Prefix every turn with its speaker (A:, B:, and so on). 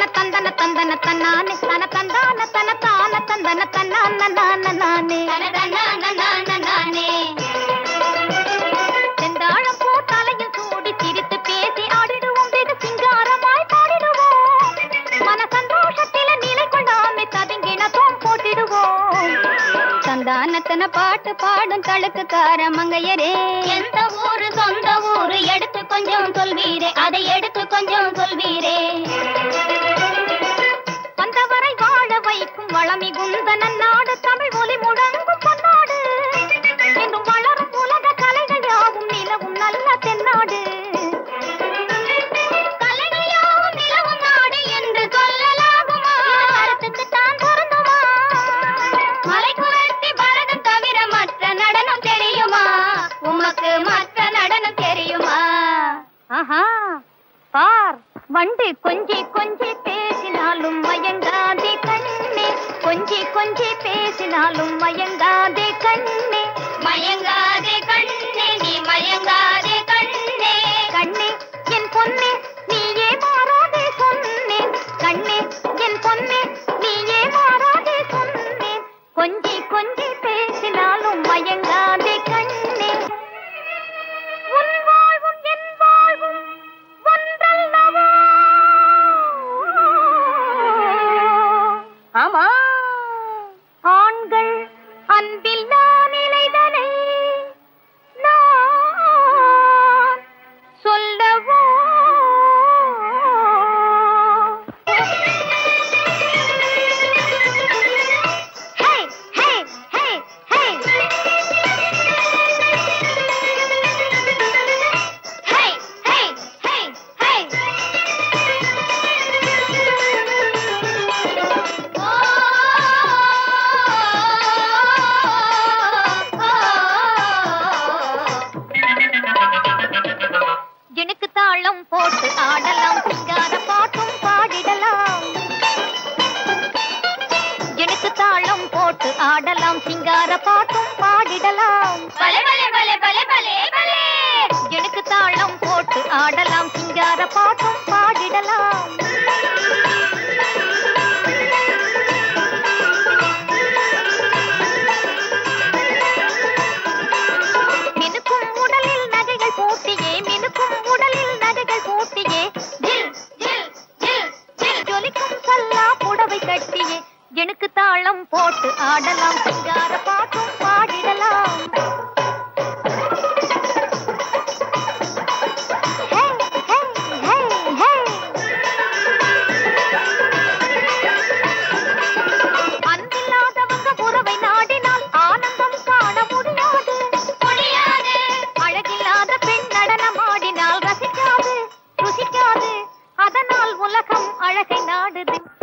A: தந்தன தந்தன தன்னானே தன தந்தான தன தான தந்தன தன்னான நானே நானே செந்தாழம் பூ தலையில் சூடி சிரித்து பேசி ஆடிடுவோம் வெகு சிங்காரமாய் பாடிடுவோம் மன சந்தோஷத்தில நிலை கொள்ளாமே ததுங்கிணத்தும் போட்டிடுவோம் சந்தானத்தன பாட்டு பாடும் தழுக்குக்கார மங்கையரே எந்த ஊரு சொந்த ஊரு எடுத்து கொஞ்சம் சொல்வீரே அதை எடுத்து கொஞ்சம் சொல்வீரே வந்தவரை வாழ வைக்கும் வளமி குந்தன நாடு தமிழ் ஒலி முழங்கும் பொன்னாடு என்றும் வளரும் உலக கலைகள் யாவும் நிலவும் நல்ல தென்னாடு கலைகள் யாவும் நிலவும் நாடு என்று சொல்லலாகுமா கருத்துக்கு தான் பொருந்துமா மலை குரத்தி பரதம் தவிர மற்ற நடனம் தெரியுமா உமக்கு மற்ற நடனம் தெரியுமா ஆஹா பார் வண்டு கொஞ்சி கொஞ்சி பேசினாலும் மயங்காதே கண்ணே கொஞ்சி கொஞ்சி பேசினாலும் மயங்காதே கண்ணே மயங்காதே கண்ணே நீ மயங்காதே கண்ணே கண்ணே என் பொன்னே நீயே மாறாதே சொன்னேன் கண்ணே என் பொன்னே நீயே மாறாதே சொன்னேன் கொஞ்சி கொஞ்சி பேசினாலும் மயங்காதே கண்ணே உன் வாழ்வும் என் வாழ்வும் ஒன்றல்லவா ஆமா ஆண்கள் அன்பில் நான் நிலைதனை நான் சொல்லவோ ஹே ஹே ஹே ஹே Hey, hey, hey, hey. எனக்கு தாளம் போட்டு ஆடலாம் சிங்கார பாட்டும் பாடிடலாம் எனக்கு தாளம் போட்டு ஆடலாம் சிங்கார பாட்டும் பாடிடலாம் பலே பலே பலே பலே பலே பலே எனக்கு தாளம் போட்டு ஆடலாம் சிங்கார பாட்டும் பாடிடலாம் மினுக்கும் உடலில் நகைகள் போட்டியே மினுக்கும் உடலில் நகைகள் போட்டியே ஜில் ஜில் ஜில் ஜில் ஜொலிக்கும் சல்லா புடவை கட்டியே எனக்கு தாளம் போட்டு ஆடலாம் சிங்கார பாட்டும் பாடிடலாம் ஹே, ஹே, ஹே, ஹே. அன்பில்லாதவங்க உறவை நாடினால் ஆனந்தம் காண முடியாது முடியாது அழகில்லாத பெண் நடனமாடினால் ரசிக்காது ருசிக்காது அதனால் உலகம் அழகை நாடுது